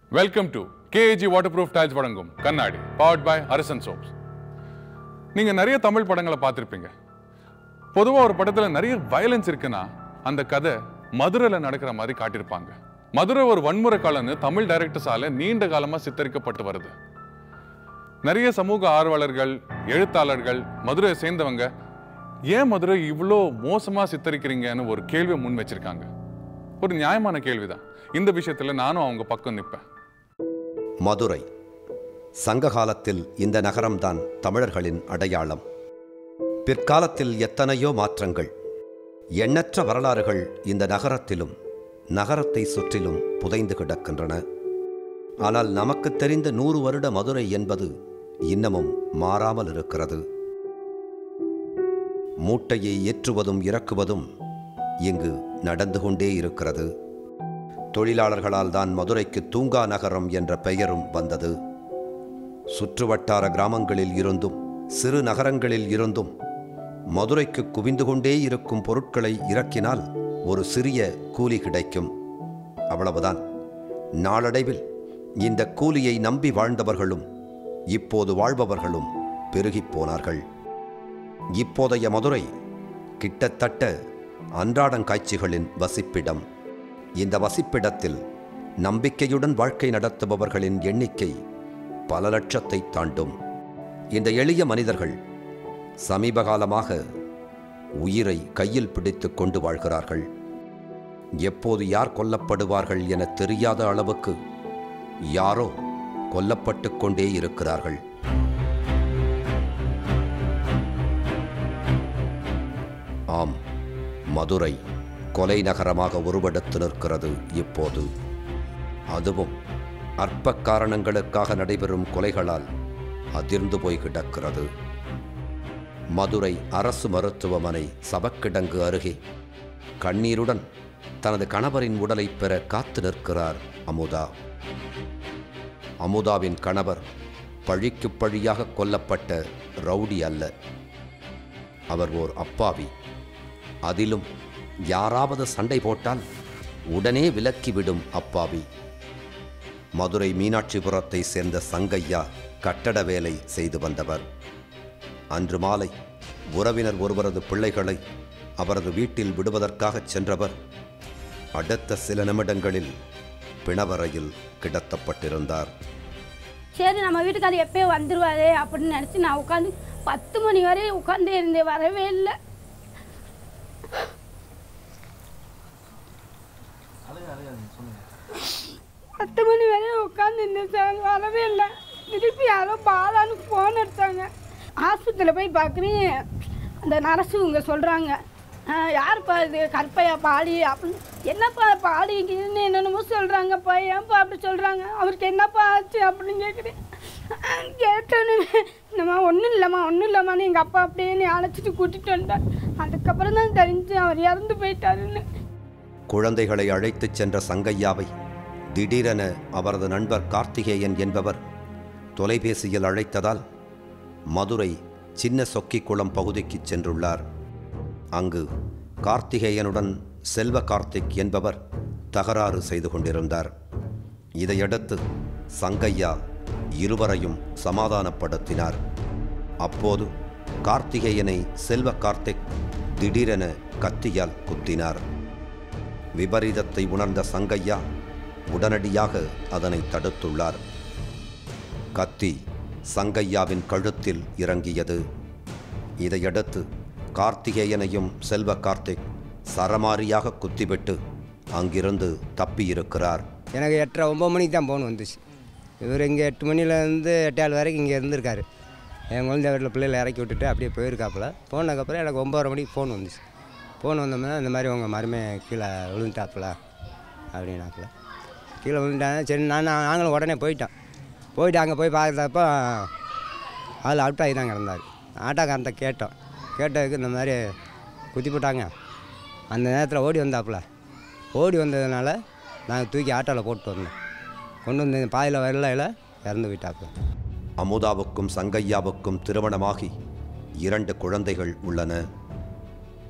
welcome to KAG waterproof tiles வழங்கும் கண்ணாடி powered by அரசன் சோப்ஸ் நீங்க நிறைய தமிழ் படங்களை பார்த்திருப்பீங்க பொதுவா ஒரு படத்துல நிறைய வயலன்ஸ் இருக்குன்னா அந்த கதை மதுரையில் நடக்கிற மாதிரி காட்டியிருப்பாங்க மதுரை ஒரு வன்முறை காலம்னு தமிழ் டைரக்டர்ஸால நீண்ட காலமா சித்தரிக்கப்பட்டு வருது நிறைய சமூக ஆர்வலர்கள் எழுத்தாளர்கள் மதுரையை சேர்ந்தவங்க ஏன் மதுரை இவ்வளோ மோசமா சித்தரிக்கிறீங்கன்னு ஒரு கேள்வியை முன் வச்சிருக்காங்க ஒரு நியாயமான கேள்விதான் இந்த விஷயத்துல நானும் அவங்க பக்கம் நிற்பேன் மதுரை சங்க காலத்தில் இந்த நகரம்தான் தமிழர்களின் அடையாளம் பிற்காலத்தில் எத்தனையோ மாற்றங்கள் எண்ணற்ற வரலாறுகள் இந்த நகரத்திலும் நகரத்தை சுற்றிலும் புதைந்து கிடக்கின்றன ஆனால் நமக்கு தெரிந்த நூறு வருட மதுரை என்பது இன்னமும் மாறாமல் இருக்கிறது மூட்டையை ஏற்றுவதும் இறக்குவதும் இங்கு நடந்து கொண்டே இருக்கிறது தொழிலாளர்களால் தான் மதுரைக்கு தூங்கா நகரம் என்ற பெயரும் வந்தது சுற்றுவட்டார கிராமங்களில் இருந்தும் சிறு நகரங்களில் இருந்தும் மதுரைக்கு குவிந்து கொண்டே இருக்கும் பொருட்களை இறக்கினால் ஒரு சிறிய கூலி கிடைக்கும் அவ்வளவுதான் நாளடைவில் இந்த கூலியை நம்பி வாழ்ந்தவர்களும் இப்போது வாழ்பவர்களும் பெருகிப் போனார்கள் இப்போதைய மதுரை கிட்டத்தட்ட அன்றாடங்காட்சிகளின் வசிப்பிடம் இந்த வசிப்பிடத்தில் நம்பிக்கையுடன் வாழ்க்கை நடத்துபவர்களின் எண்ணிக்கை பல லட்சத்தை தாண்டும் இந்த எளிய மனிதர்கள் சமீப காலமாக உயிரை கையில் பிடித்துக் கொண்டு வாழ்கிறார்கள் எப்போது யார் கொல்லப்படுவார்கள் என தெரியாத அளவுக்கு யாரோ கொல்லப்பட்டு கொண்டே இருக்கிறார்கள் ஆம் மதுரை கொலை நகரமாக உருவெடுத்து நிற்கிறது இப்போது அதுவும் அற்ப காரணங்களுக்காக நடைபெறும் கொலைகளால் அதிர்ந்து போய் கிடக்கிறது மதுரை அரசு மருத்துவமனை சபக்கிடங்கு அருகே கண்ணீருடன் தனது கணவரின் உடலை பெற காத்து நிற்கிறார் அமுதா அமுதாவின் கணவர் பழிக்கு பழியாக கொல்லப்பட்ட ரவுடி அல்ல அவர் ஓர் அப்பாவி அதிலும் யாராவது சண்டை போட்டால் உடனே விலக்கிவிடும் அப்பாவி மதுரை மீனாட்சிபுரத்தை சேர்ந்த சங்கையா கட்டட வேலை செய்து வந்தவர் அன்று மாலை உறவினர் ஒருவரது பிள்ளைகளை அவரது வீட்டில் விடுவதற்காகச் சென்றவர் அடுத்த சில நிமிடங்களில் பிணவரையில் கிடத்தப்பட்டிருந்தார் சரி நம்ம வீட்டுக்காரர் எப்பயும் வந்துருவாரு அப்படின்னு நினச்சி நான் உட்காந்து பத்து மணி வரையும் உட்காந்தே இருந்தேன் வரவே இல்லை பத்து மணி வரையும் உட்காந்து இருந்தேன் சார் வரவே இல்லை திருப்பி யாரோ பாலான்னு ஃபோன் எடுத்தாங்க ஆஸ்பத்திரியில் போய் பார்க்குறேன் அந்த நரசு இங்கே சொல்கிறாங்க யாருப்பா இது கற்பையா பாடி அப்படின்னு என்னப்பா பாடிக்குன்னு என்னென்னமோ சொல்கிறாங்கப்பா ஏன்ப்பா அப்படி சொல்கிறாங்க அவருக்கு என்னப்பா ஆச்சு அப்படின்னு கேட்குறேன் கேட்டோன்னு இந்தம்மா ஒன்றும் இல்லைம்மா ஒன்றும் இல்லைம்மான்னு எங்கள் அப்பா அப்படியே நீ அழைச்சிட்டு கூட்டிகிட்டு வந்தேன் அதுக்கப்புறம் தான் தெரிஞ்சு அவர் இறந்து போயிட்டாருன்னு குழந்தைகளை அழைத்துச் சென்ற சங்கையாவை திடீரென அவரது நண்பர் கார்த்திகேயன் என்பவர் தொலைபேசியில் அழைத்ததால் மதுரை சின்ன சொக்கிக்குளம் பகுதிக்குச் சென்றுள்ளார் அங்கு கார்த்திகேயனுடன் செல்வ கார்த்திக் என்பவர் தகராறு செய்து கொண்டிருந்தார் இதையடுத்து சங்கையா இருவரையும் சமாதானப்படுத்தினார் அப்போது கார்த்திகேயனை செல்வ கார்த்திக் திடீரென கத்தியால் குத்தினார் விபரீதத்தை உணர்ந்த சங்கையா உடனடியாக அதனை தடுத்துள்ளார் கத்தி சங்கையாவின் கழுத்தில் இறங்கியது இதையடுத்து கார்த்திகேயனையும் செல்வ கார்த்திக் சரமாரியாக குத்திவிட்டு அங்கிருந்து தப்பியிருக்கிறார் எனக்கு எட்டரை ஒம்பது மணிக்கு தான் ஃபோன் வந்துச்சு இவர் இங்கே எட்டு மணிலேருந்து எட்டாள் வரைக்கும் இங்கே இருந்திருக்காரு என் குழந்தை வீட்டில் பிள்ளைகளை இறக்கி விட்டுட்டு அப்படியே போயிருக்காப்புல போனதுக்கப்புறம் எனக்கு ஒம்பதரை மணிக்கு ஃபோன் வந்துச்சு ஃபோன் வந்தோம்னா இந்த மாதிரி உங்கள் மருமே கீழே விழுந்துட்டாப்புல அப்படின்னாப்புல கீழே விழுந்துட்டாங்க சரி நான் நாங்களும் உடனே போயிட்டோம் போயிட்டு அங்கே போய் பார்க்குறப்ப ஆள் அவுட் ஆகி தான் கிடந்தார் ஆட்டோக்காரன்ட்ட கேட்டோம் கேட்டதுக்கு இந்த மாதிரி குத்தி போட்டாங்க அந்த நேரத்தில் ஓடி வந்தாப்புல ஓடி வந்ததுனால நாங்கள் தூக்கி ஆட்டோவில் போட்டு வந்தோம் கொண்டு வந்து பாதியில் வரலையில் இறந்து போயிட்டாப்புல அமுதாவுக்கும் சங்கையாவுக்கும் திருமணமாகி இரண்டு குழந்தைகள் உள்ளன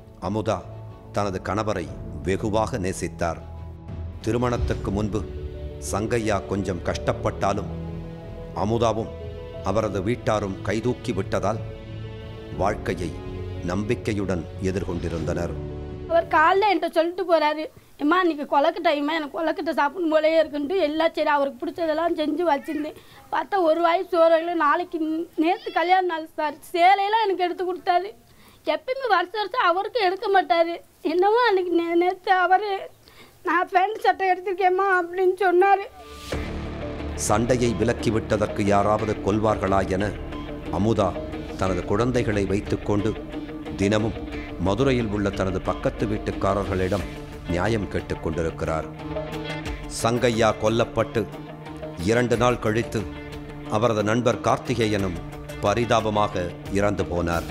அமுதா தனது கணவரை வெகுவாக நேசித்தார் திருமணத்துக்கு முன்பு சங்கையா கொஞ்சம் கஷ்டப்பட்டாலும் அமுதாவும் அவரது வீட்டாரும் கைதூக்கி விட்டதால் வாழ்க்கையை நம்பிக்கையுடன் எதிர்கொண்டிருந்தனர் அவர் காலைல என்கிட்ட சொல்லிட்டு போறாரு அம்மா இன்னைக்கு கொலக்கு டைமா எனக்கு கொலக்கட்டை சாப்பிடும் போலயே இருக்குன்ட்டு எல்லாம் சரி அவருக்கு பிடிச்சதெல்லாம் செஞ்சு வச்சிருந்தேன் பார்த்தா ஒரு வாய் சோறையில் நாளைக்கு நேற்று கல்யாண நாள் சார் சேலையெல்லாம் எனக்கு எடுத்து கொடுத்தாரு எப்பயுமே வருஷம் வருஷம் அவருக்கும் எடுக்க மாட்டார் என்னமோ அன்னைக்கு நே நேற்று அவர் நான் பேண்ட் சட்டை எடுத்திருக்கேம்மா அப்படின்னு சொன்னார் சண்டையை விலக்கிவிட்டதற்கு யாராவது கொல்வார்களா என அமுதா தனது குழந்தைகளை வைத்துக்கொண்டு தினமும் மதுரையில் உள்ள தனது பக்கத்து வீட்டுக்காரர்களிடம் நியாயம் கேட்டுக் கொண்டிருக்கிறார் சங்கையா கொல்லப்பட்டு இரண்டு நாள் கழித்து அவரது நண்பர் கார்த்திகேயனும் பரிதாபமாக இறந்து போனார்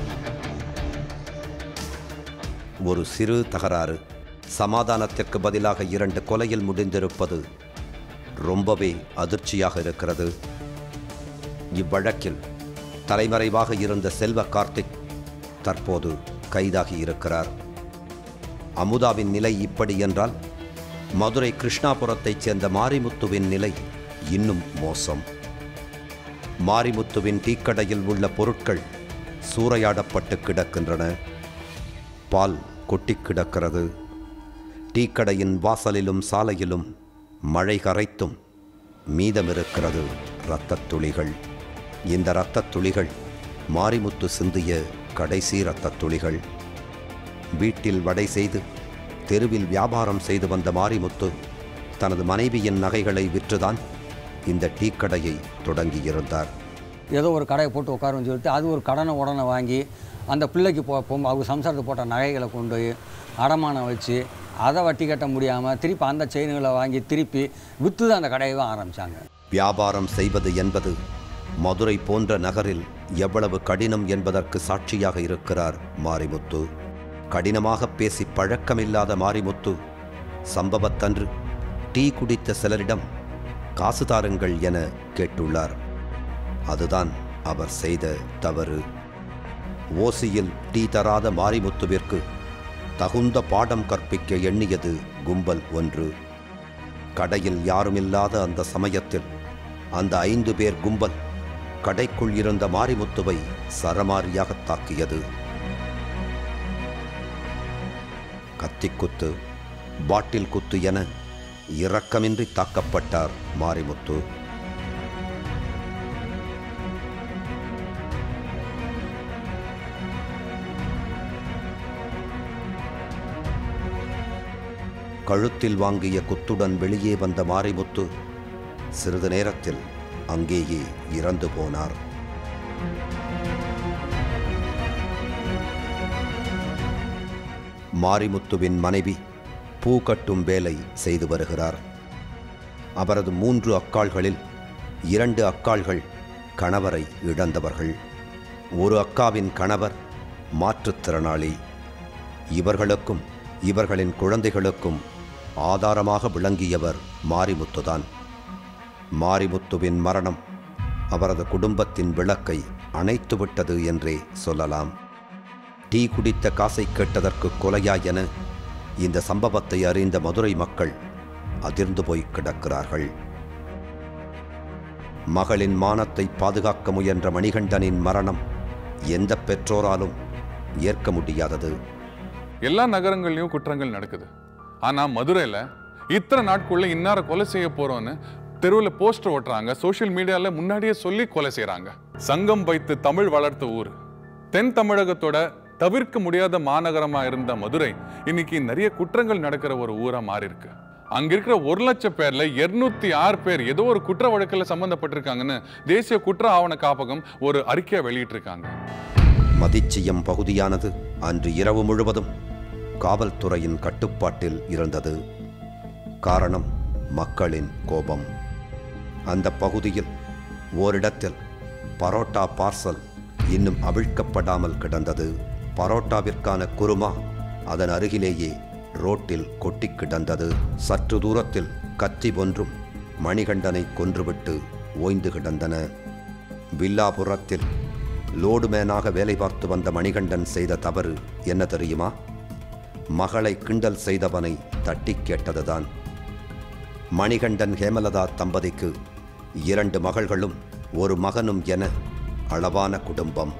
ஒரு சிறு தகராறு சமாதானத்திற்கு பதிலாக இரண்டு கொலையில் முடிந்திருப்பது ரொம்பவே அதிர்ச்சியாக இருக்கிறது இவ்வழக்கில் தலைமறைவாக இருந்த செல்வ கார்த்திக் தற்போது கைதாகி இருக்கிறார் அமுதாவின் நிலை இப்படி என்றால் மதுரை கிருஷ்ணாபுரத்தைச் சேர்ந்த மாரிமுத்துவின் நிலை இன்னும் மோசம் மாரிமுத்துவின் டீக்கடையில் உள்ள பொருட்கள் சூறையாடப்பட்டு கிடக்கின்றன பால் கொட்டி கிடக்கிறது டீக்கடையின் வாசலிலும் சாலையிலும் மழை கரைத்தும் மீதமிருக்கிறது இரத்தத் துளிகள் இந்த இரத்தத் துளிகள் மாரிமுத்து சிந்திய கடைசி இரத்தத் துளிகள் வீட்டில் வடை செய்து தெருவில் வியாபாரம் செய்து வந்த மாரிமுத்து தனது மனைவியின் நகைகளை விற்றுதான் இந்த டீக்கடையை தொடங்கியிருந்தார் ஏதோ ஒரு கடையை போட்டு உட்காருன்னு சொல்லிட்டு அது ஒரு கடனை உடனே வாங்கி அந்த பிள்ளைக்கு போ போ அவங்க சம்சாரத்துக்கு போட்ட நகைகளை கொண்டு போய் அடமானம் வச்சு அதை வட்டி கட்ட முடியாமல் திருப்பி அந்த செயின்களை வாங்கி திருப்பி விற்று தான் அந்த கடையை ஆரம்பித்தாங்க வியாபாரம் செய்வது என்பது மதுரை போன்ற நகரில் எவ்வளவு கடினம் என்பதற்கு சாட்சியாக இருக்கிறார் மாரிமுத்து கடினமாக பேசி பழக்கமில்லாத மாரிமுத்து சம்பவத்தன்று டீ குடித்த சிலரிடம் காசு தாருங்கள் என கேட்டுள்ளார் அதுதான் அவர் செய்த தவறு ஓசியில் டீ தராத மாரிமுத்துவிற்கு தகுந்த பாடம் கற்பிக்க எண்ணியது கும்பல் ஒன்று கடையில் யாருமில்லாத அந்த சமயத்தில் அந்த ஐந்து பேர் கும்பல் கடைக்குள் இருந்த மாரிமுத்துவை சரமாரியாக தாக்கியது கத்திக்குத்து பாட்டில் குத்து என இரக்கமின்றி தாக்கப்பட்டார் மாரிமுத்து கழுத்தில் வாங்கிய குத்துடன் வெளியே வந்த மாரிமுத்து சிறிது நேரத்தில் அங்கேயே இறந்து போனார் மாரிமுத்துவின் மனைவி பூ கட்டும் வேலை செய்து வருகிறார் அவரது மூன்று அக்காள்களில் இரண்டு அக்காள்கள் கணவரை இழந்தவர்கள் ஒரு அக்காவின் கணவர் மாற்றுத்திறனாளி இவர்களுக்கும் இவர்களின் குழந்தைகளுக்கும் ஆதாரமாக விளங்கியவர் மாரிமுத்துதான் மாரிமுத்துவின் மரணம் அவரது குடும்பத்தின் விளக்கை அணைத்துவிட்டது என்றே சொல்லலாம் டீ குடித்த காசை கேட்டதற்கு கொலையா என இந்த சம்பவத்தை அறிந்த மதுரை மக்கள் அதிர்ந்து போய் கிடக்கிறார்கள் மகளின் மானத்தை பாதுகாக்க முயன்ற மணிகண்டனின் மரணம் எந்த பெற்றோராலும் ஏற்க முடியாதது எல்லா நகரங்கள்லயும் குற்றங்கள் நடக்குது ஆனா மதுரையில இத்தனை நாட்குள்ள இன்னார கொலை செய்ய போறோம்னு தெருவில் போஸ்டர் ஓட்டுறாங்க சோஷியல் மீடியால முன்னாடியே சொல்லி கொலை செய்றாங்க சங்கம் வைத்து தமிழ் வளர்த்த ஊர் தென் தமிழகத்தோட தவிர்க்க முடியாத மாநகரமா இருந்த மதுரை இன்னைக்கு நிறைய குற்றங்கள் நடக்கிற ஒரு ஊரா மாறி இருக்கு அங்க இருக்கிற ஒரு லட்சம் பேர்ல 206 ஆறு பேர் ஏதோ ஒரு குற்ற வழக்குல சம்பந்தப்பட்டிருக்காங்கன்னு தேசிய குற்ற ஆவண காப்பகம் ஒரு அறிக்கையை வெளியிட்டிருக்காங்க மதிச்சியம் பகுதியானது அன்று இரவு முழுவதும் காவல்துறையின் கட்டுப்பாட்டில் இருந்தது காரணம் மக்களின் கோபம் அந்த பகுதியில் ஓரிடத்தில் பரோட்டா பார்சல் இன்னும் அவிழ்க்கப்படாமல் கிடந்தது பரோட்டாவிற்கான குருமா அதன் அருகிலேயே ரோட்டில் கொட்டி கிடந்தது சற்று தூரத்தில் கத்தி ஒன்றும் மணிகண்டனை கொன்றுவிட்டு ஓய்ந்து கிடந்தன வில்லாபுரத்தில் லோடுமேனாக வேலை பார்த்து வந்த மணிகண்டன் செய்த தவறு என்ன தெரியுமா மகளை கிண்டல் செய்தவனை தட்டி கேட்டதுதான் மணிகண்டன் ஹேமலதா தம்பதிக்கு இரண்டு மகள்களும் ஒரு மகனும் என அளவான குடும்பம்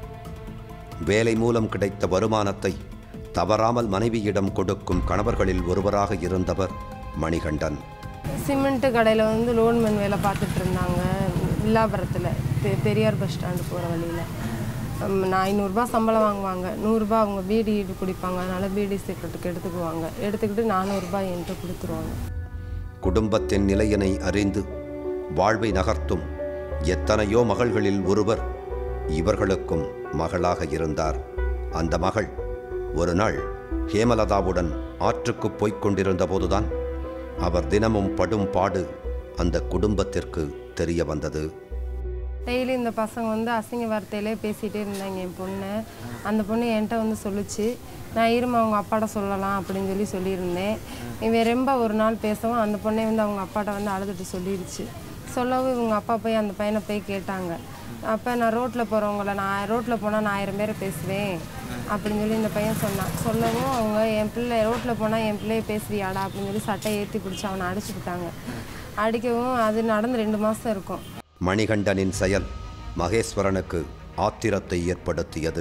வேலை மூலம் கிடைத்த வருமானத்தை தவறாமல் மனைவியிடம் கொடுக்கும் கணவர்களில் ஒருவராக இருந்தவர் மணிகண்டன் சிமெண்ட் கடையில் வந்து லோன்மேன் வேலை பார்த்துட்டு இருந்தாங்க வில்லாபுரத்தில் பெ- பெரியார் பஸ் ஸ்டாண்டு போகிற வழியில் நான் ஐநூறுரூபா சம்பளம் வாங்குவாங்க நூறுரூபா அவங்க பீடி ஈடு குடிப்பாங்க அதனால் பீடி சிகரெட்டுக்கு எடுத்துக்குவாங்க எடுத்துக்கிட்டு நானூறுரூபா என்கிட்ட கொடுத்துருவாங்க குடும்பத்தின் நிலையினை அறிந்து வாழ்வை நகர்த்தும் எத்தனையோ மகள்களில் ஒருவர் இவர்களுக்கும் மகளாக இருந்தார் அந்த மகள் ஒரு நாள் ஹேமலதாவுடன் ஆற்றுக்குப் போய்க் கொண்டிருந்த போதுதான் அவர் தினமும் படும் பாடு அந்த குடும்பத்திற்கு தெரிய வந்தது டெய்லி இந்த பசங்க வந்து அசிங்க வார்த்தையிலே பேசிகிட்டே இருந்தாங்க என் பொண்ணை அந்த பொண்ணு என்கிட்ட வந்து சொல்லுச்சு நான் இருமா அவங்க அப்பாட்ட சொல்லலாம் அப்படின்னு சொல்லி சொல்லியிருந்தேன் இவன் ரொம்ப ஒரு நாள் பேசவும் அந்த பொண்ணே வந்து அவங்க அப்பாட்ட வந்து அழுதுட்டு சொல்லிடுச்சு சொல்லவும் இவங்க அப்பா போய் அந்த பையனை போய் கேட்டாங்க அப்போ நான் ரோட்டில் போகிறவங்கள நான் ரோட்டில் போனால் நான் ஆயிரம் பேரை பேசுவேன் அப்படின்னு சொல்லி இந்த பையன் சொன்னான் சொல்லவும் அவங்க என் பிள்ளை ரோட்டில் போனால் என் பிள்ளைய பேசுவியாடா அப்படின்னு சொல்லி சட்டையை ஏற்றி பிடிச்சி அவனை அடிச்சு விட்டாங்க அடிக்கவும் அது நடந்து ரெண்டு மாதம் இருக்கும் மணிகண்டனின் செயல் மகேஸ்வரனுக்கு ஆத்திரத்தை ஏற்படுத்தியது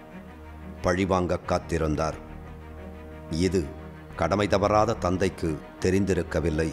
பழிவாங்க காத்திருந்தார் இது கடமை தவறாத தந்தைக்கு தெரிந்திருக்கவில்லை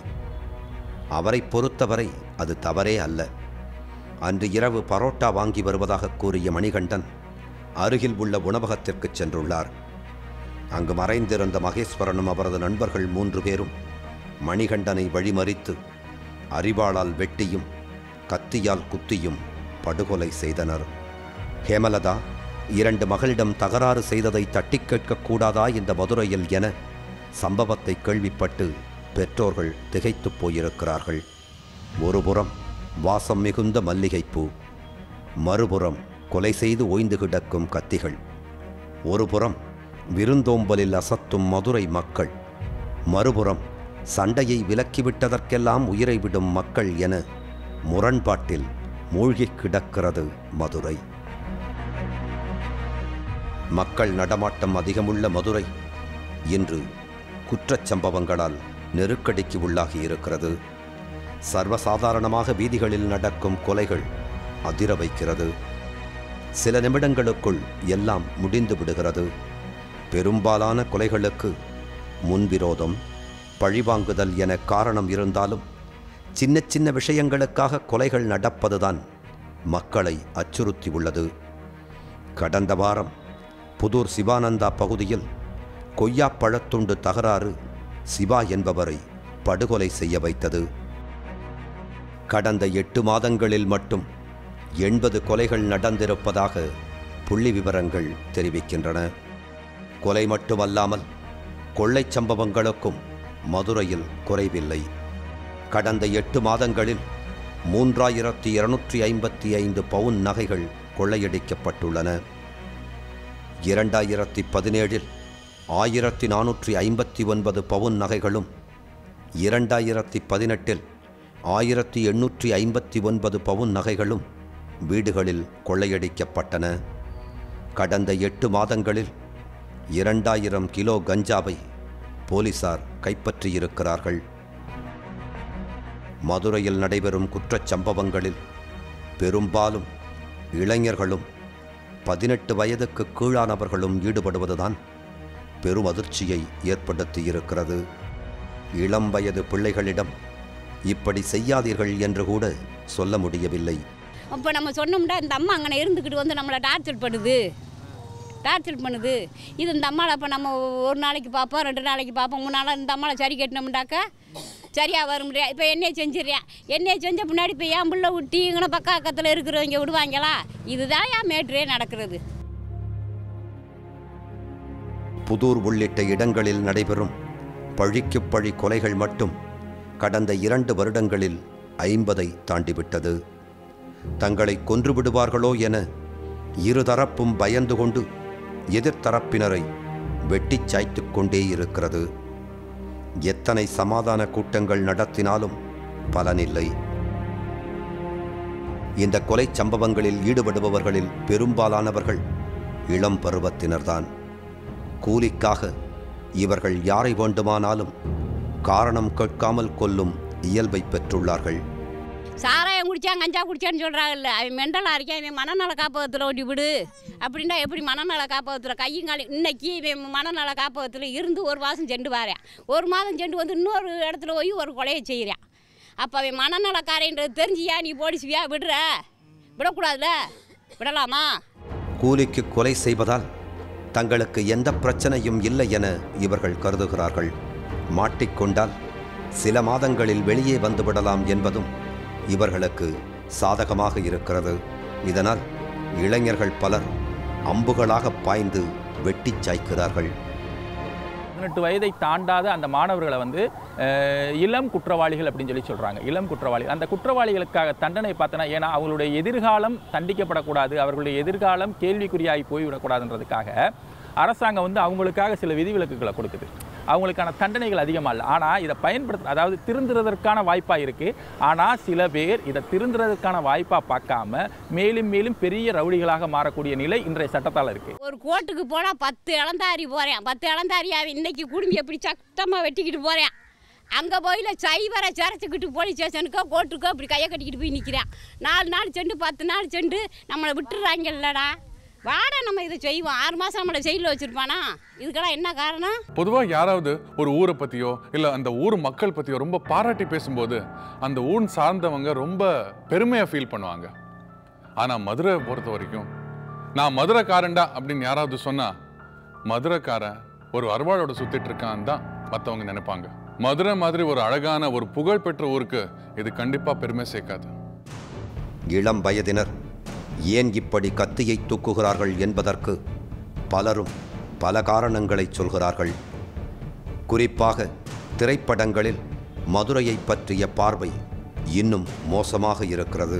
அவரை பொறுத்தவரை அது தவறே அல்ல அன்று இரவு பரோட்டா வாங்கி வருவதாக கூறிய மணிகண்டன் அருகில் உள்ள உணவகத்திற்கு சென்றுள்ளார் அங்கு மறைந்திருந்த மகேஸ்வரனும் அவரது நண்பர்கள் மூன்று பேரும் மணிகண்டனை வழிமறித்து அரிவாளால் வெட்டியும் கத்தியால் குத்தியும் படுகொலை செய்தனர் ஹேமலதா இரண்டு மகளிடம் தகராறு செய்ததை தட்டிக் கேட்கக்கூடாதா இந்த மதுரையில் என சம்பவத்தை கேள்விப்பட்டு பெற்றோர்கள் திகைத்துப் போயிருக்கிறார்கள் ஒருபுறம் வாசம் மிகுந்த மல்லிகைப்பூ மறுபுறம் கொலை செய்து ஓய்ந்து கிடக்கும் கத்திகள் ஒருபுறம் விருந்தோம்பலில் அசத்தும் மதுரை மக்கள் மறுபுறம் சண்டையை விலக்கிவிட்டதற்கெல்லாம் உயிரை விடும் மக்கள் என முரண்பாட்டில் மூழ்கிக் கிடக்கிறது மதுரை மக்கள் நடமாட்டம் அதிகமுள்ள மதுரை இன்று குற்றச் சம்பவங்களால் நெருக்கடிக்கு உள்ளாகி இருக்கிறது சர்வசாதாரணமாக வீதிகளில் நடக்கும் கொலைகள் அதிர வைக்கிறது சில நிமிடங்களுக்குள் எல்லாம் முடிந்து விடுகிறது பெரும்பாலான கொலைகளுக்கு முன்விரோதம் பழிவாங்குதல் என காரணம் இருந்தாலும் சின்ன சின்ன விஷயங்களுக்காக கொலைகள் நடப்பதுதான் மக்களை அச்சுறுத்தி உள்ளது கடந்த வாரம் புதூர் சிவானந்தா பகுதியில் கொய்யாப்பழத்துண்டு தகராறு சிவா என்பவரை படுகொலை செய்ய வைத்தது கடந்த எட்டு மாதங்களில் மட்டும் எண்பது கொலைகள் நடந்திருப்பதாக புள்ளி விவரங்கள் தெரிவிக்கின்றன கொலை மட்டுமல்லாமல் கொள்ளைச் சம்பவங்களுக்கும் மதுரையில் குறைவில்லை கடந்த எட்டு மாதங்களில் மூன்றாயிரத்தி இருநூற்றி ஐம்பத்தி ஐந்து பவுன் நகைகள் கொள்ளையடிக்கப்பட்டுள்ளன இரண்டாயிரத்தி பதினேழில் ஆயிரத்தி நானூற்றி ஐம்பத்தி ஒன்பது பவுன் நகைகளும் இரண்டாயிரத்தி பதினெட்டில் ஆயிரத்தி எண்ணூற்றி ஐம்பத்தி ஒன்பது பவுன் நகைகளும் வீடுகளில் கொள்ளையடிக்கப்பட்டன கடந்த எட்டு மாதங்களில் இரண்டாயிரம் கிலோ கஞ்சாவை போலீசார் கைப்பற்றியிருக்கிறார்கள் மதுரையில் நடைபெறும் குற்றச் சம்பவங்களில் பெரும்பாலும் இளைஞர்களும் பதினெட்டு வயதுக்கு கீழானவர்களும் ஈடுபடுவதுதான் பெரும் அதிர்ச்சியை ஏற்படுத்தியிருக்கிறது இளம் வயது பிள்ளைகளிடம் இப்படி செய்யாதீர்கள் என்று கூட சொல்ல முடியவில்லை அப்போ நம்ம சொன்னோம்னா இந்த அம்மா அங்கே இருந்துக்கிட்டு வந்து நம்மளை டார்ச்சர் பண்ணுது டார்ச்சர் பண்ணுது இது இந்த அம்மாவை அப்போ நம்ம ஒரு நாளைக்கு பார்ப்போம் ரெண்டு நாளைக்கு பார்ப்போம் மூணு நாளாக இந்த அம்மாவை சரி கட்டினோம்டாக்கா சரியாக வர முடியாது இப்போ என்னையை செஞ்சிடுறேன் என்னையை செஞ்ச பின்னாடி இப்போ என் பிள்ளை விட்டி இங்கே பக்கம் பக்கத்தில் இருக்கிறவங்க விடுவாங்களா இதுதான் என் மேட்ரே நடக்கிறது புதூர் உள்ளிட்ட இடங்களில் நடைபெறும் பழிக்குப் பழி கொலைகள் மட்டும் கடந்த இரண்டு வருடங்களில் ஐம்பதை தாண்டிவிட்டது தங்களை கொன்று விடுவார்களோ என இருதரப்பும் பயந்து கொண்டு எதிர்த்தரப்பினரை வெட்டிச் சாய்த்துக் கொண்டே இருக்கிறது எத்தனை சமாதான கூட்டங்கள் நடத்தினாலும் பலனில்லை இந்த கொலை சம்பவங்களில் ஈடுபடுபவர்களில் பெரும்பாலானவர்கள் இளம் பருவத்தினர்தான் கூலிக்காக இவர்கள் யாரை வேண்டுமானாலும் காரணம் கேட்காமல் கொல்லும் இயல்பை பெற்றுள்ளார்கள் சாராயம் குடிச்சா கஞ்சா குடிச்சான்னு சொல்கிறாங்கல்ல அவன் மெண்டலாக இருக்கேன் இவன் மனநல காப்பகத்தில் ஓட்டி விடு அப்படின்னா எப்படி மனநல காப்பகத்தில் கையும் காலி இன்னைக்கு இவன் மனநல காப்பகத்தில் இருந்து ஒரு மாதம் சென்று வாரேன் ஒரு மாதம் சென்று வந்து இன்னொரு இடத்துல போய் ஒரு கொலையை செய்கிறான் அப்போ அவன் மனநலக்காரன்றது தெரிஞ்சியா நீ போலீஸ்வியா விடுற விடக்கூடாதுல விடலாமா கூலிக்கு கொலை செய்வதால் தங்களுக்கு எந்த பிரச்சனையும் இல்லை என இவர்கள் கருதுகிறார்கள் மாட்டிக்கொண்டால் சில மாதங்களில் வெளியே வந்துவிடலாம் என்பதும் இவர்களுக்கு சாதகமாக இருக்கிறது இதனால் இளைஞர்கள் பலர் அம்புகளாக பாய்ந்து வெட்டிச் சாய்க்கிறார்கள் பதினெட்டு வயதை தாண்டாத அந்த மாணவர்களை வந்து அஹ், இளம் குற்றவாளிகள் அப்படின்னு சொல்லி சொல்கிறாங்க இளம் குற்றவாளிகள் அந்த குற்றவாளிகளுக்காக தண்டனை பார்த்தோன்னா ஏன்னா அவங்களுடைய எதிர்காலம் தண்டிக்கப்படக்கூடாது அவர்களுடைய எதிர்காலம் கேள்விக்குறியாகி போய்விடக்கூடாதுன்றதுக்காக அரசாங்கம் வந்து அவங்களுக்காக சில விதிவிலக்குகளை கொடுக்குது அவங்களுக்கான தண்டனைகள் அதிகமாக இல்லை ஆனால் இதை பயன்படுத்த அதாவது திருந்துறதற்கான வாய்ப்பாக இருக்குது ஆனால் சில பேர் இதை திருந்துறதற்கான வாய்ப்பாக பார்க்காம மேலும் மேலும் பெரிய ரவுடிகளாக மாறக்கூடிய நிலை இன்றைய சட்டத்தால் இருக்குது ஒரு கோர்ட்டுக்கு போனால் பத்து இளந்தாரி போகிறேன் பத்து இளந்தாரி அவன் இன்னைக்கு குடும்பி எப்படி சட்டமாக வெட்டிக்கிட்டு போகிறேன் அங்கே போயில சைவரை சரைச்சிக்கிட்டு போலீஸ் ஸ்டேஷனுக்கோ கோர்ட்டுக்கோ இப்படி கையை கட்டிக்கிட்டு போய் நிற்கிறேன் நாலு நாள் சென்று பத்து நாள் சென்று நம்மளை விட்டுறாங்க இல்லடா வாடா நம்ம இதை செய்வோம் ஆறு மாதம் நம்மளை ஜெயிலில் வச்சுருப்பானா இதுக்கெல்லாம் என்ன காரணம் பொதுவாக யாராவது ஒரு ஊரை பற்றியோ இல்லை அந்த ஊர் மக்கள் பற்றியோ ரொம்ப பாராட்டி பேசும்போது அந்த ஊர் சார்ந்தவங்க ரொம்ப பெருமையாக ஃபீல் பண்ணுவாங்க ஆனால் மதுரை பொறுத்த வரைக்கும் நான் மதுரைக்காரன்டா அப்படின்னு யாராவது சொன்னால் மதுரைக்காரன் ஒரு அருவாளோட சுத்திட்டு இருக்கான்னு தான் மற்றவங்க நினைப்பாங்க மதுரை மாதிரி ஒரு அழகான ஒரு புகழ்பெற்ற ஊருக்கு இது கண்டிப்பாக பெருமை சேர்க்காது இளம் வயதினர் ஏன் இப்படி கத்தியை தூக்குகிறார்கள் என்பதற்கு பலரும் பல காரணங்களை சொல்கிறார்கள் குறிப்பாக திரைப்படங்களில் மதுரையை பற்றிய பார்வை இன்னும் மோசமாக இருக்கிறது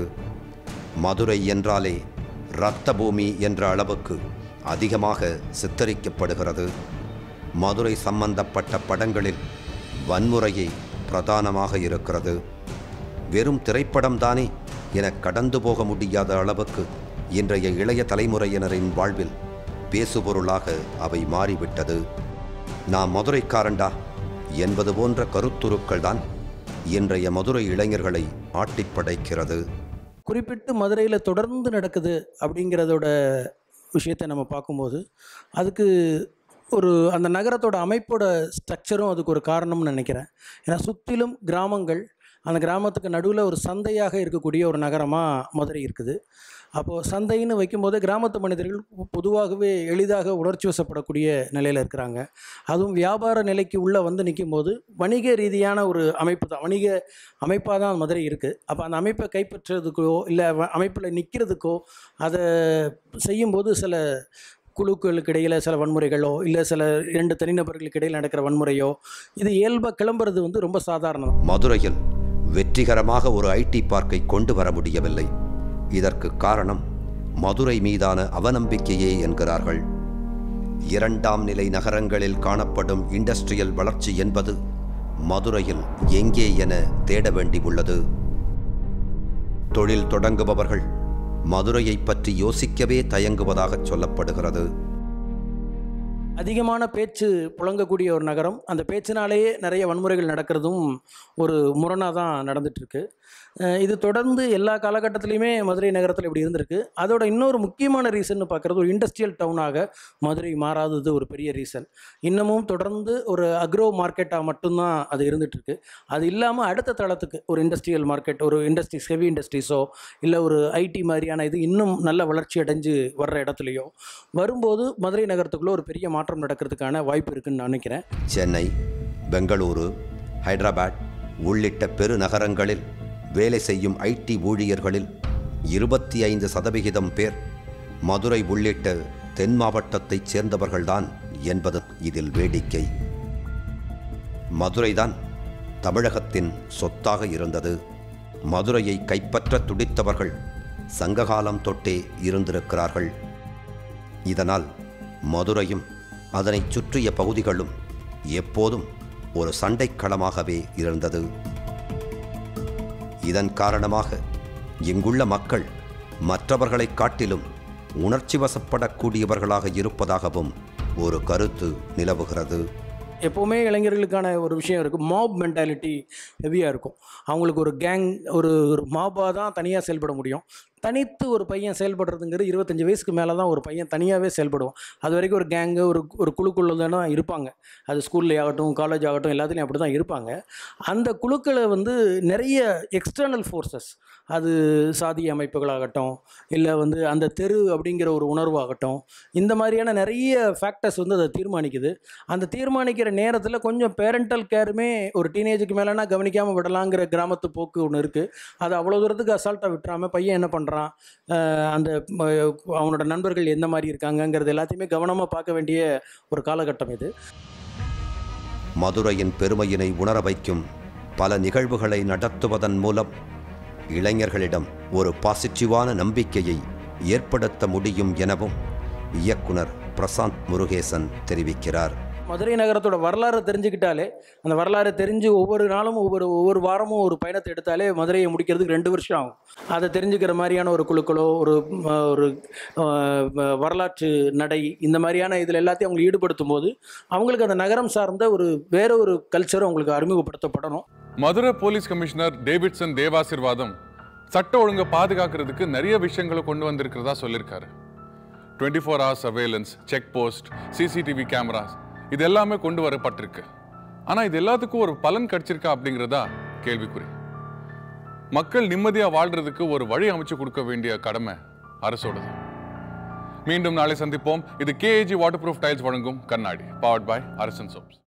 மதுரை என்றாலே இரத்த பூமி என்ற அளவுக்கு அதிகமாக சித்தரிக்கப்படுகிறது மதுரை சம்பந்தப்பட்ட படங்களில் வன்முறையே பிரதானமாக இருக்கிறது வெறும் திரைப்படம்தானே என கடந்து போக முடியாத அளவுக்கு இன்றைய இளைய தலைமுறையினரின் வாழ்வில் பேசுபொருளாக அவை மாறிவிட்டது நான் மதுரைக்காரண்டா என்பது போன்ற கருத்துருக்கள் தான் இன்றைய மதுரை இளைஞர்களை ஆட்டிப்படைக்கிறது குறிப்பிட்டு மதுரையில் தொடர்ந்து நடக்குது அப்படிங்கிறதோட விஷயத்தை நம்ம பார்க்கும்போது அதுக்கு ஒரு அந்த நகரத்தோட அமைப்போட ஸ்ட்ரக்சரும் அதுக்கு ஒரு காரணம்னு நினைக்கிறேன் ஏன்னா சுற்றிலும் கிராமங்கள் அந்த கிராமத்துக்கு நடுவில் ஒரு சந்தையாக இருக்கக்கூடிய ஒரு நகரமாக மதுரை இருக்குது அப்போது சந்தைன்னு வைக்கும்போது கிராமத்து மனிதர்கள் பொ- பொதுவாகவே எளிதாக உணர்ச்சி வசப்படக்கூடிய நிலையில் இருக்கிறாங்க அதுவும் வியாபார நிலைக்கு உள்ளே வந்து நிற்கும்போது வணிக ரீதியான ஒரு அமைப்பு தான் வணிக அமைப்பாக தான் மதுரை இருக்குது அப்போ அந்த அமைப்பை கைப்பற்றுறதுக்கோ இல்லை அமைப்பில் நிற்கிறதுக்கோ அதை செய்யும்போது சில குழுக்களுக்கு இடையில் சில வன்முறைகளோ இல்லை சில இரண்டு தனிநபர்களுக்கு இடையில் நடக்கிற வன்முறையோ இது இயல்பாக கிளம்புறது வந்து ரொம்ப சாதாரணம் மதுரையில் வெற்றிகரமாக ஒரு ஐடி பார்க்கை கொண்டு வர முடியவில்லை இதற்கு காரணம் மதுரை மீதான அவநம்பிக்கையே என்கிறார்கள் இரண்டாம் நிலை நகரங்களில் காணப்படும் இண்டஸ்ட்ரியல் வளர்ச்சி என்பது மதுரையில் எங்கே என தேட வேண்டியுள்ளது தொழில் தொடங்குபவர்கள் மதுரையைப் பற்றி யோசிக்கவே தயங்குவதாகச் சொல்லப்படுகிறது அதிகமான பேச்சு புழங்கக்கூடிய ஒரு நகரம் அந்த பேச்சினாலேயே நிறைய வன்முறைகள் நடக்கிறதும் ஒரு முரணாக தான் நடந்துட்டுருக்கு இது தொடர்ந்து எல்லா காலகட்டத்திலையுமே மதுரை நகரத்தில் இப்படி இருந்திருக்கு அதோட இன்னொரு முக்கியமான ரீசன் பார்க்குறது ஒரு இண்டஸ்ட்ரியல் டவுனாக மதுரை மாறாதது ஒரு பெரிய ரீசன் இன்னமும் தொடர்ந்து ஒரு அக்ரோ மார்க்கெட்டாக மட்டும்தான் அது இருந்துகிட்ருக்கு அது இல்லாமல் அடுத்த தளத்துக்கு ஒரு இண்டஸ்ட்ரியல் மார்க்கெட் ஒரு இண்டஸ்ட்ரீஸ் ஹெவி இண்டஸ்ட்ரீஸோ இல்லை ஒரு ஐடி மாதிரியான இது இன்னும் நல்ல வளர்ச்சி அடைஞ்சு வர்ற இடத்துலையோ வரும்போது மதுரை நகரத்துக்குள்ளே ஒரு பெரிய மாற்றம் நடக்கிறதுக்கான வாய்ப்பு இருக்குன்னு நான் நினைக்கிறேன் சென்னை பெங்களூரு ஹைதராபாத் உள்ளிட்ட பெருநகரங்களில் வேலை செய்யும் ஐடி ஊழியர்களில் இருபத்தி ஐந்து சதவிகிதம் பேர் மதுரை உள்ளிட்ட தென் மாவட்டத்தைச் சேர்ந்தவர்கள்தான் என்பது இதில் வேடிக்கை மதுரைதான் தமிழகத்தின் சொத்தாக இருந்தது மதுரையை கைப்பற்ற துடித்தவர்கள் சங்ககாலம் தொட்டே இருந்திருக்கிறார்கள் இதனால் மதுரையும் அதனைச் சுற்றிய பகுதிகளும் எப்போதும் ஒரு சண்டைக்களமாகவே இருந்தது இதன் காரணமாக இங்குள்ள மக்கள் மற்றவர்களைக் காட்டிலும் உணர்ச்சி வசப்படக்கூடியவர்களாக இருப்பதாகவும் ஒரு கருத்து நிலவுகிறது எப்போவுமே இளைஞர்களுக்கான ஒரு விஷயம் இருக்குது மாப் மென்டாலிட்டி ஹெவியாக இருக்கும் அவங்களுக்கு ஒரு கேங் ஒரு ஒரு மாபாக தான் தனியாக செயல்பட முடியும் தனித்து ஒரு பையன் செயல்படுறதுங்கிறது இருபத்தஞ்சி வயசுக்கு மேலே தான் ஒரு பையன் தனியாகவே செயல்படுவான் அது வரைக்கும் ஒரு கேங்கு ஒரு ஒரு குழுக்குள்ள தான் இருப்பாங்க அது ஸ்கூல்லே ஆகட்டும் காலேஜ் ஆகட்டும் எல்லாத்துலேயும் அப்படி தான் இருப்பாங்க அந்த குழுக்களை வந்து நிறைய எக்ஸ்டர்னல் ஃபோர்ஸஸ் அது சாதி அமைப்புகளாகட்டும் இல்லை வந்து அந்த தெரு அப்படிங்கிற ஒரு உணர்வாகட்டும் இந்த மாதிரியான நிறைய ஃபேக்டர்ஸ் வந்து அதை தீர்மானிக்குது அந்த தீர்மானிக்கிற நேரத்தில் கொஞ்சம் பேரண்டல் கேருமே ஒரு டீனேஜுக்கு மேலேனா கவனிக்காமல் விடலாங்கிற கிராமத்து போக்கு ஒன்று இருக்குது அது அவ்வளோ தூரத்துக்கு அசால்ட்டாக விட்டுறாமல் பையன் என்ன பண்ணுறான் அந்த ம, அவனோட நண்பர்கள் எந்த மாதிரி இருக்காங்கங்கிறது எல்லாத்தையுமே கவனமாக பார்க்க வேண்டிய ஒரு காலகட்டம் இது மதுரையின் பெருமையினை உணர வைக்கும் பல நிகழ்வுகளை நடத்துவதன் மூலம் இளைஞர்களிடம் ஒரு பாசிட்டிவான நம்பிக்கையை ஏற்படுத்த முடியும் எனவும் இயக்குனர் பிரசாந்த் முருகேசன் தெரிவிக்கிறார் மதுரை நகரத்தோட வரலாறை தெரிஞ்சுக்கிட்டாலே அந்த வரலாறை தெரிஞ்சு ஒவ்வொரு நாளும் ஒவ்வொரு ஒவ்வொரு வாரமும் ஒரு பயணத்தை எடுத்தாலே மதுரையை முடிக்கிறதுக்கு ரெண்டு வருஷம் ஆகும் அதை தெரிஞ்சுக்கிற மாதிரியான ஒரு குழுக்களோ ஒரு ம, ஒரு அஹ், வ- வரலாற்று நடை இந்த மாதிரியான இதில் எல்லாத்தையும் அவங்க ஈடுபடுத்தும் போது அவங்களுக்கு அந்த நகரம் சார்ந்த ஒரு வேற ஒரு கல்ச்சரும் அவங்களுக்கு அறிமுகப்படுத்தப்படணும் Madurai police commissioner Davidson Devasirvatham சட்ட ஒழுங்கை பாதுகாக்கிறதுக்கு நிறைய விஷயங்களை கொண்டு வந்திருக்கிறதா சொல்லியிருக்காரு twenty four hours surveillance check post CCTV cameras இது எல்லாமே கொண்டு வரப்பட்டிருக்கு ஆனால் இது எல்லாத்துக்கும் ஒரு பலன் கிடைச்சிருக்கா அப்படிங்கிறதா கேள்விக்குறி மக்கள் நிம்மதியாக வாழ்றதுக்கு ஒரு வழி அமைச்சு கொடுக்க வேண்டிய கடமை அரசோடது மீண்டும் நாளை சந்திப்போம் இது கேஏஜி வாட்டர் ப்ரூஃப் டைல்ஸ் வழங்கும் கண்ணாடி பவர்ட் பை அரசன் சோப்ஸ்